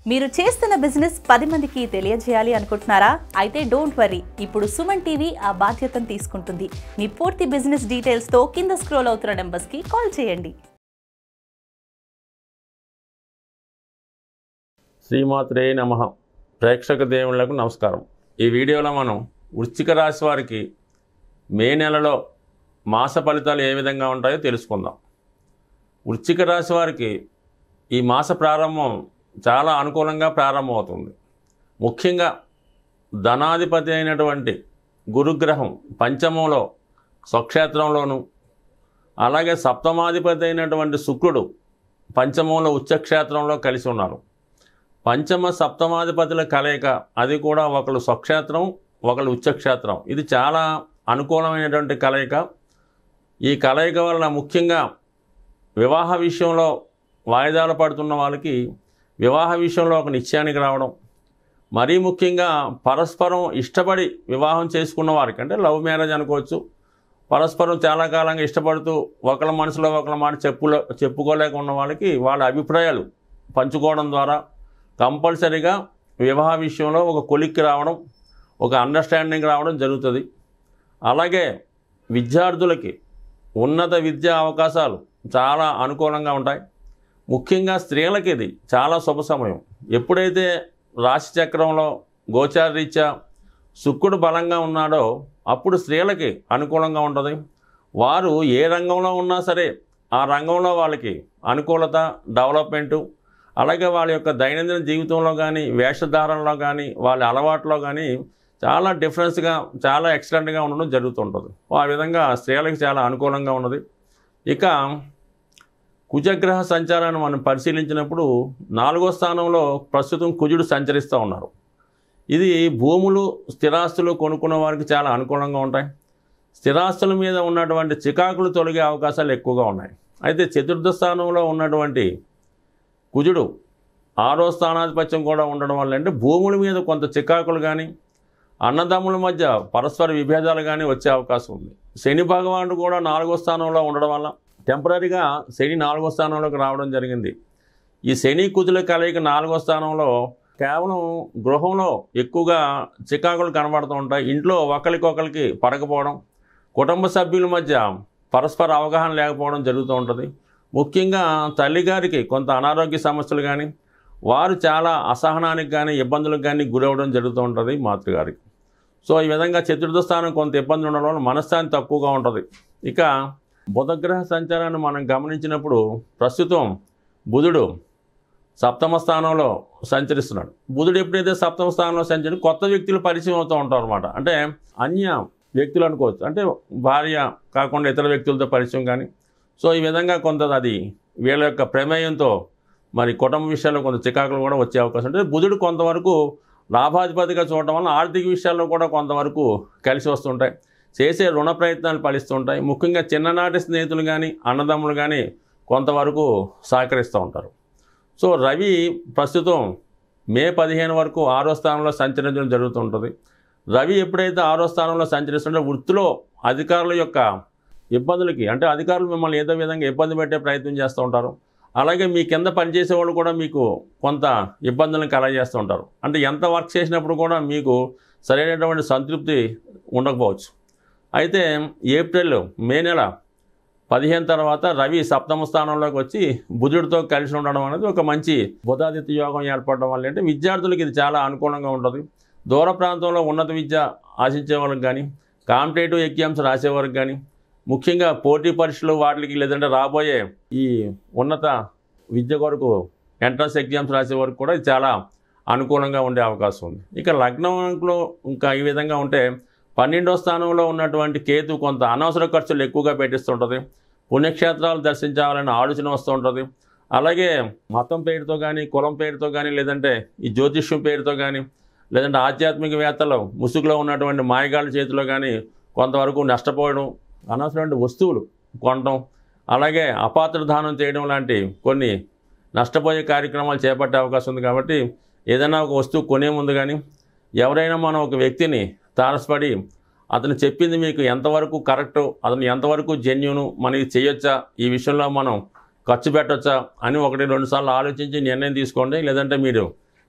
మీరు చేస్తున్న బిజినెస్ పది మందికి తెలియజేయాలి అనుకుంటున్నారా అయితే డోంట్ వరీ ఇప్పుడు సుమన్ టీవీ ఆ బాధ్యతను తీసుకుంటుంది మీ పూర్తి బిజినెస్ డీటెయిల్స్తో కింద స్క్రోల్ అవుతున్న నెంబర్స్కి కాల్ చేయండి శ్రీమాత్రే నమ ప్రేక్షక దేవుళ్లకు నమస్కారం ఈ వీడియోలో మనం వృశ్చిక రాశి వారికి మే నెలలో మాస ఫలితాలు ఏ విధంగా ఉంటాయో తెలుసుకుందాం వృశ్చిక రాశి వారికి ఈ మాస ప్రారంభం చాలా అనుకూలంగా ప్రారంభమవుతుంది ముఖ్యంగా ధనాధిపతి అయినటువంటి గురుగ్రహం పంచమంలో స్వక్షేత్రంలోను అలాగే సప్తమాధిపతి అయినటువంటి శుక్రుడు పంచమంలో ఉచ్చక్షేత్రంలో కలిసి ఉన్నారు పంచమ సప్తమాధిపతుల కలయిక అది కూడా ఒకళ్ళు స్వక్షేత్రం ఒకళ్ళు ఉచ్చక్షేత్రం ఇది చాలా అనుకూలమైనటువంటి కలయిక ఈ కలయిక వలన ముఖ్యంగా వివాహ విషయంలో వాయిదాలు పడుతున్న వాళ్ళకి వివాహ విషయంలో ఒక నిశ్చయానికి రావడం మరీ ముఖ్యంగా పరస్పరం ఇష్టపడి వివాహం చేసుకున్న వారికి అంటే లవ్ మ్యారేజ్ అనుకోవచ్చు పరస్పరం చాలా కాలంగా ఇష్టపడుతూ ఒకళ్ళ మనసులో ఒకళ్ళ మాట చెప్పులో చెప్పుకోలేక ఉన్న వాళ్ళకి వాళ్ళ అభిప్రాయాలు పంచుకోవడం ద్వారా కంపల్సరీగా వివాహ విషయంలో ఒక కొలిక్కి రావడం ఒక అండర్స్టాండింగ్ రావడం జరుగుతుంది అలాగే విద్యార్థులకి ఉన్నత విద్యా అవకాశాలు చాలా అనుకూలంగా ఉంటాయి ముఖ్యంగా స్త్రీలకి ఇది చాలా శుభ సమయం ఎప్పుడైతే రాశి చక్రంలో గోచారరీత్యా శుక్రుడు బలంగా ఉన్నాడో అప్పుడు స్త్రీలకి అనుకూలంగా ఉంటుంది వారు ఏ రంగంలో ఉన్నా సరే ఆ రంగంలో వాళ్ళకి అనుకూలత డెవలప్మెంటు అలాగే వాళ్ళ యొక్క దైనందిన జీవితంలో కానీ వేషధారణలో కానీ వాళ్ళ అలవాట్లో కానీ చాలా డిఫరెన్స్గా చాలా ఎక్సలెంట్గా ఉండడం జరుగుతుంటుంది ఆ విధంగా స్త్రీలకు చాలా అనుకూలంగా ఉన్నది ఇక కుజగ్రహ సంచారాన్ని మనం పరిశీలించినప్పుడు నాలుగో స్థానంలో ప్రస్తుతం కుజుడు సంచరిస్తూ ఉన్నారు ఇది భూములు స్థిరాస్తులు కొనుక్కున్న వారికి చాలా అనుకూలంగా ఉంటాయి స్థిరాస్తుల మీద ఉన్నటువంటి చికాకులు తొలగే అవకాశాలు ఎక్కువగా ఉన్నాయి అయితే చతుర్థ స్థానంలో ఉన్నటువంటి కుజుడు ఆరో స్థానాధిపత్యం కూడా ఉండడం వల్ల అంటే భూముల మీద కొంత చికాకులు కానీ అన్నదమ్ముల మధ్య పరస్పర విభేదాలు కానీ వచ్చే అవకాశం ఉంది శని భగవానుడు కూడా నాలుగో స్థానంలో ఉండడం వల్ల టెంపరీగా శని నాలుగో స్థానంలోకి రావడం జరిగింది ఈ శని కుజుల కలయిక నాలుగో స్థానంలో కేవలం గృహంలో ఎక్కువగా చికాకులు కనబడుతూ ఉంటాయి ఇంట్లో ఒకరికొకరికి పడకపోవడం కుటుంబ సభ్యుల మధ్య పరస్పర అవగాహన లేకపోవడం జరుగుతూ ఉంటుంది ముఖ్యంగా తల్లిగారికి కొంత అనారోగ్య సమస్యలు కానీ వారు చాలా అసహనానికి కానీ ఇబ్బందులకు కానీ గురవడం జరుగుతూ ఉంటుంది మాతృగారికి సో ఈ విధంగా చతుర్థ స్థానం కొంత ఇబ్బంది ఉండడం వల్ల మనస్థానం తక్కువగా ఉంటుంది ఇక బుధగ్రహ సంచారాన్ని మనం గమనించినప్పుడు ప్రస్తుతం బుధుడు సప్తమ స్థానంలో సంచరిస్తున్నాడు బుధుడు ఎప్పుడైతే సప్తమ స్థానంలో సంచరి కొత్త వ్యక్తులు పరిచయం అవుతూ ఉంటారు అనమాట అంటే అన్య వ్యక్తులు అనుకోవచ్చు అంటే భార్య కాకుండా ఇతర వ్యక్తులతో పరిచయం కానీ సో ఈ విధంగా కొంత అది వీళ్ళ యొక్క ప్రమేయంతో మరి కుటుంబ విషయాల్లో కొంత చికాకులు కూడా వచ్చే అవకాశం ఉంటుంది బుధుడు కొంతవరకు లాభాధిపతిగా చూడటం వల్ల ఆర్థిక విషయాల్లో కూడా కొంతవరకు కలిసి వస్తుంటాయి చేసే రుణ ప్రయత్నాలు ఫలిస్తుంటాయి ముఖ్యంగా చిన్ననాటి స్నేహితులు కానీ అన్నదమ్ములు కానీ కొంతవరకు సహకరిస్తూ ఉంటారు సో రవి ప్రస్తుతం మే పదిహేను వరకు ఆరో స్థానంలో సంచరించడం జరుగుతుంటుంది రవి ఎప్పుడైతే ఆరో స్థానంలో సంచరిస్తుంటే వృత్తిలో అధికారుల యొక్క ఇబ్బందులకి అంటే అధికారులు మిమ్మల్ని ఏదో విధంగా ఇబ్బంది పెట్టే ప్రయత్నం చేస్తూ ఉంటారు అలాగే మీ కింద పనిచేసే వాళ్ళు కూడా మీకు కొంత ఇబ్బందులను కలగజేస్తూ ఉంటారు అంటే ఎంత వర్క్ చేసినప్పుడు కూడా మీకు సరైనటువంటి సంతృప్తి ఉండకపోవచ్చు అయితే ఏప్రిల్ మే నెల పదిహేను తర్వాత రవి సప్తమ స్థానంలోకి వచ్చి బుధుడితో కలిసి ఉండడం అనేది ఒక మంచి బుధాదిత్య యోగం ఏర్పడడం వల్ల అంటే విద్యార్థులకి ఇది చాలా అనుకూలంగా ఉంటుంది దూర ప్రాంతంలో ఉన్నత విద్య ఆశించే వాళ్ళకి కానీ కాంపిటేటివ్ ఎగ్జామ్స్ రాసేవారికి కానీ ముఖ్యంగా పోటీ పరీక్షలు వాటికి లేదంటే రాబోయే ఈ ఉన్నత విద్య కొరకు ఎంట్రన్స్ ఎగ్జామ్స్ రాసే వరకు కూడా ఇది చాలా అనుకూలంగా ఉండే అవకాశం ఉంది ఇక లగ్నంలో ఇంకా ఈ విధంగా ఉంటే పన్నెండో స్థానంలో ఉన్నటువంటి కేతు కొంత అనవసర ఖర్చులు ఎక్కువగా పెట్టిస్తుంటుంది పుణ్యక్షేత్రాలు దర్శించాలని ఆలోచన వస్తూ ఉంటుంది అలాగే మతం పేరుతో కానీ కులం పేరుతో కానీ లేదంటే ఈ జ్యోతిష్యం పేరుతో కానీ లేదంటే ఆధ్యాత్మికవేత్తలు ముసుగులో ఉన్నటువంటి మాయగాళ్ళ చేతిలో కానీ కొంతవరకు నష్టపోవడం అనవసరమైన వస్తువులు కొనడం అలాగే అపాత్ర దానం చేయడం లాంటి కొన్ని నష్టపోయే కార్యక్రమాలు చేపట్టే అవకాశం ఉంది కాబట్టి ఏదైనా ఒక వస్తువు కొనే ముందు కానీ ఎవరైనా మనం ఒక వ్యక్తిని తారసపడి అతను చెప్పింది మీకు ఎంతవరకు కరెక్ట్ అతను ఎంతవరకు జెన్యును మనకి చేయొచ్చా ఈ విషయంలో మనం ఖర్చు పెట్టొచ్చా అని ఒకటి రెండు సార్లు ఆలోచించి నిర్ణయం తీసుకోండి లేదంటే మీరు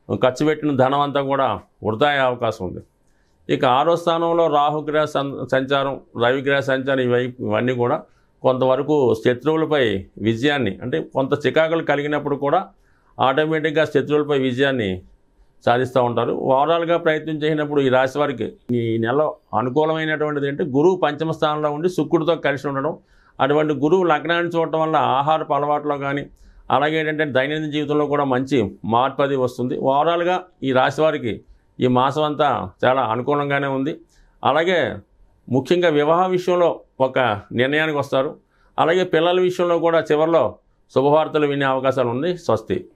ఖర్చు పెట్టిన ధనం అంతా కూడా వృధా అయ్యే అవకాశం ఉంది ఇక ఆరో స్థానంలో రాహుగ్రహ సం సంచారం రవిగ్రహ సంచారం ఇవి ఇవన్నీ కూడా కొంతవరకు శత్రువులపై విజయాన్ని అంటే కొంత చికాకులు కలిగినప్పుడు కూడా ఆటోమేటిక్గా శత్రువులపై విజయాన్ని సాధిస్తూ ఉంటారు ఓవరాల్గా ప్రయత్నం చేసినప్పుడు ఈ రాశి వారికి ఈ నెల అనుకూలమైనటువంటిది అంటే గురువు పంచమ స్థానంలో ఉండి శుక్రుడితో కలిసి ఉండడం అటువంటి గురువు లగ్నాన్ని చూడటం వల్ల ఆహారపు అలవాట్లో కానీ అలాగే ఏంటంటే దైనందిన జీవితంలో కూడా మంచి మార్పు అది వస్తుంది ఓవరాల్గా ఈ రాశి వారికి ఈ మాసం అంతా చాలా అనుకూలంగానే ఉంది అలాగే ముఖ్యంగా వివాహ విషయంలో ఒక నిర్ణయానికి వస్తారు అలాగే పిల్లల విషయంలో కూడా చివరిలో శుభవార్తలు వినే అవకాశాలు ఉంది స్వస్తి